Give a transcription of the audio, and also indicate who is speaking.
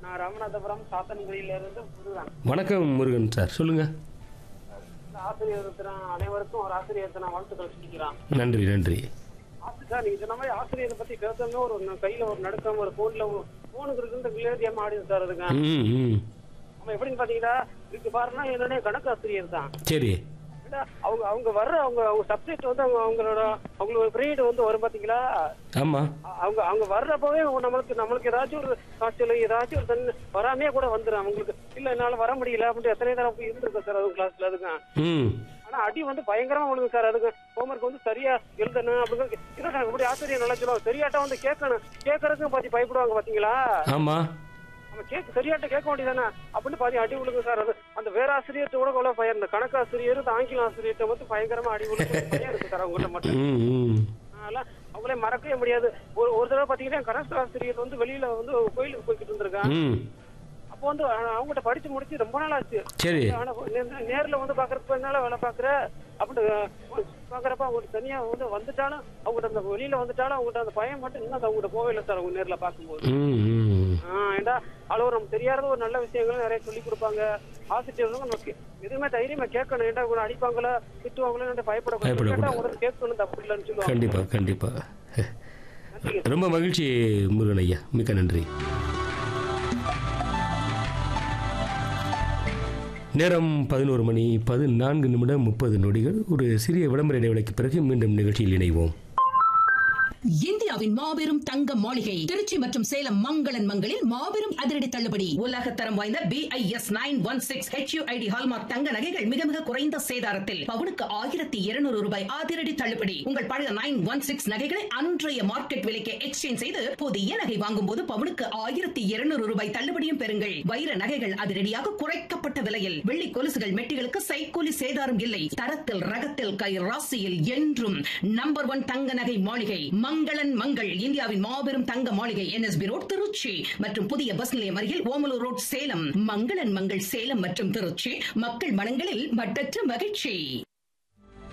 Speaker 1: நான் ராமநாதபுரம் சாத்தன்குடியில இருந்து முருகன்
Speaker 2: வணக்கம் முருகன் சார் சொல்லுங்க
Speaker 1: இந்த ஆசிரியர் தினம் அனைவருக்கும் ஒரு ஆசிரியர் தினம் வாழ்த்துக்கள் சொல்லிக்கிறான்
Speaker 2: நன்றி நன்றி
Speaker 1: ஆசி- சார் நீங்க சொன்ன மாதிரி ஆசிரியரை பத்தி பேசணும்னா ஒரு ந- கையில ஒரு நடுக்கம் ஒரு போன்ல போனுக்கு இருக்கு விளையாட்டியா ஆடிது சார் அதுங்க
Speaker 2: ம் ம்
Speaker 1: நம்ம எப்படின்னு பாத்தீங்கன்னா இதுக்கு பாருன்னா என்னுடைய கணக்கு ஆசிரியர் தான்
Speaker 2: சரி
Speaker 1: ஏன்னா, அவங்க அவங்க வர்ற அவங்க அவங்க சப்ஜெக்ட் வந்து அவங்க அவங்களோட அவங்களோட பீரியட் வந்து வரும் பாத்தீங்களா
Speaker 2: ஆமாம்
Speaker 1: அ- அவங்க அவங்க வர்றப்பவே அவங்க நம்மளுக்கு நம்மளுக்கு ஏதாச்சும் ஒரு காய்ச்சல் ஏதாச்சும் ஒரு தண்ணி வராமையே கூட வந்துடும் அவங்களுக்கு இல்ல என்னால வர முடியல அப்படின்ட்டு எத்தனை தடவை போய் இருந்திருக்கேன் சார் அது கிளாஸ்ல அதுங்க
Speaker 2: ம்
Speaker 1: ஆனா அடி வந்து பயங்கரமா விழுங்க சார் அதுக்கு ஹோம்ஒர்க் வந்து சரியா எழுதணும் அப்படிங்க இல்ல இப்படி ஆசிரியர் நல்லா சொல்லுவாங்க சரியாட்டம் வந்து கேட்கணும் கேட்கறதுக்கும் பாத்தி பயப்படுவாங்க பாத்தீங்களா
Speaker 2: ஆமாம்
Speaker 1: நம்ம கேட்க சரியாட்ட கேட்க வேண்டியதானே அப்படின்னு பாதி அடி விழுங்க சார் அது அந்த வேற ஆசிரியர்கிட்ட கூட கொள்ள பயம் இந்த கணக்கு ஆசிரியர் இந்த ஆங்கில ஆசிரியர்கிட்ட வந்து பயங்கரமா அடி விழுங்க பயம் இருக்கு சார் அவங்ககிட்ட மட்டும்
Speaker 2: ம் ம்
Speaker 1: அதெல்லாம் அவங்களே மறக்கவே முடியாது ஒரு ஒரு தடவை பாத்தீங்கன்னா கணக்கு ஆசிரியர் வந்து வெளியில வந்து கோயிலுக்கு போய்கிட்டு இருந்திருக்காங்க
Speaker 2: ம்
Speaker 1: அப்போ வந்து அஹ், அவங்ககிட்ட படிச்சு முடிச்சு ரொம்ப நாள் ஆச்சு
Speaker 2: சரி
Speaker 1: ஆனா நே- நேர்ல வந்து பாக்குறப்ப என்னால வேலை பாக்குற அப்படின்னு அஹ், பாக்குறப்ப அவங்க தனியா வந்து வந்துட்டாலும் அவங்ககிட்ட அந்த வெளியில வந்துட்டாலும் அவங்ககிட்ட அந்த பயம் மட்டும் இன்னும் அவங்ககிட்ட போவே இல்லை சார் அவங்க நேர்ல பாக்கும்போது
Speaker 2: ம் ம்
Speaker 1: ஆஹ் ஏண்டா அளவு நம்ம தெரியாத ஒரு நல்ல விஷயங்களும் நிறைய சொல்லி கொடுப்பாங்க ஆசிரியர்களும் நமக்கு எதுவுமே தைரியமா கேட்கணும் ஏண்டா உங்களை அடிப்பாங்களா திட்டுவாங்களோ பயப்படக்கூடாது
Speaker 2: பயப்படக்கூடாது.
Speaker 1: கேட்டா உங்களுக்கு கேட்கணும் தப்பு இல்லைன்னு சொல்லுவாங்க
Speaker 2: கண்டிப்பாக கண்டிப்பாக ரொம்ப மகிழ்ச்சி முருகன் ஐயா மிக்க நன்றி நேரம் பதினோரு மணி பதினான்கு நிமிடம் முப்பது நொடிகள் ஒரு சிறிய விளம்பர இடைவெளிக்கு பிறகு மீண்டும் நிகழ்ச்சியில் இணைவோம்
Speaker 3: இந்தியாவின் மாபெரும் தங்க மாளிகை திருச்சி மற்றும் சேலம் மங்களன் மங்களில் மாபெரும் அதிரடி தள்ளுபடி உலக தரம் வாய்ந்த BIS nine one six HUID hallmark தங்க நகைகள் மிக மிக குறைந்த சேதாரத்தில் பவுனுக்கு ஆயிரத்தி இருநூறு ரூபாய் அதிரடி தள்ளுபடி உங்கள் பழைய நைன் ஒன் சிக்ஸ் நகைகளை அன்றைய மார்க்கெட் விலைக்கு எக்ஸ்சேஞ்ச் செய்து புதிய நகை வாங்கும் போது பவுனுக்கு ஆயிரத்தி இருநூறு ரூபாய் தள்ளுபடியும் பெறுங்கள் வைர நகைகள் அதிரடியாக குறைக்கப்பட்ட விலையில் வெள்ளி கொலுசுகள் மெட்டிகளுக்கு சைக்கூலி சேதாரம் இல்லை தரத்தில் ரகத்தில் கை ராசியில் என்றும் நம்பர் ஒன் தங்க நகை மாளிகை மங்களன் மங்கள் இந்தியாவின் மாபெரும் தங்க மாளிகை என்எஸ்பி ரோட் திருச்சி மற்றும் புதிய பஸ் நிலையம் அருகில் ஓமலூர் ரோட் சேலம் மங்களன் மங்கள் சேலம் மற்றும் திருச்சி மக்கள் மனங்களில் மட்டற்ற மகிழ்ச்சி